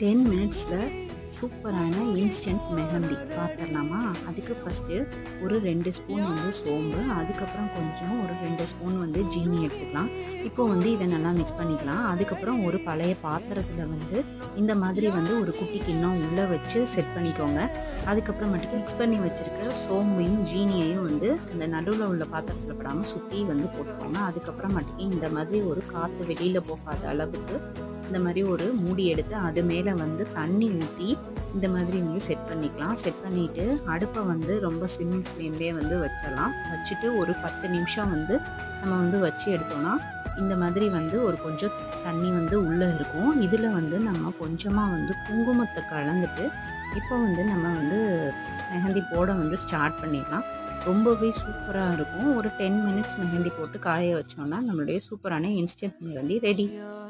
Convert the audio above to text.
ten மினிட்ஸில் சூப்பரான instant mehndi பார்த்துடலாமா அதுக்கு ஃபஸ்ட்டு ஒரு ரெண்டு ஸ்பூன் வந்து சோம்பு அதுக்கப்புறம் கொஞ்சம் ஒரு ரெண்டு ஸ்பூன் வந்து ஜீனி எடுத்துக்கலாம் இப்போ வந்து இதை நல்லா மிக்ஸ் பண்ணிக்கலாம் அதுக்கப்புறம் ஒரு பழைய பாத்திரத்தில் வந்து இந்த மாதிரி வந்து ஒரு குட்டி கிண்ணம் உள்ளே வச்சு செட் பண்ணிக்கோங்க அதுக்கப்புறமேட்டுக்கு மிக்ஸ் பண்ணி வச்சுருக்க சோம்பையும் ஜீனியையும் வந்து இந்த நடுவில் உள்ள பாத்திரத்தில் படாமல் சுற்றி வந்து போட்டுக்கோங்க அதுக்கப்புறமேட்டுக்கு இந்த மாதிரி ஒரு காற்று வெளியில் போகாத அளவுக்கு இந்த மாதிரி ஒரு மூடி எடுத்து அது மேலே வந்து தண்ணி ஊற்றி இந்த மாதிரி வந்து செட் பண்ணிக்கலாம் செட் பண்ணிவிட்டு அடுப்பை வந்து ரொம்ப சிம் ஃப்ளேம்லேயே வந்து வச்சிடலாம் வச்சுட்டு ஒரு பத்து நிமிஷம் வந்து நம்ம வந்து வச்சு எடுத்தோம்னா இந்த மாதிரி வந்து ஒரு கொஞ்சம் தண்ணி வந்து உள்ளே இருக்கும் இதில் வந்து நம்ம கொஞ்சமாக வந்து குங்குமத்தை கலந்துட்டு இப்போ வந்து நம்ம வந்து மெஹந்தி போட வந்து ஸ்டார்ட் பண்ணிடலாம் ரொம்பவே சூப்பராக இருக்கும் ஒரு டென் மினிட்ஸ் மெஹந்தி போட்டு காய வச்சோம்னா நம்மளுடைய சூப்பரான இன்ஸ்டன்ட் மெஹந்தி ரெடி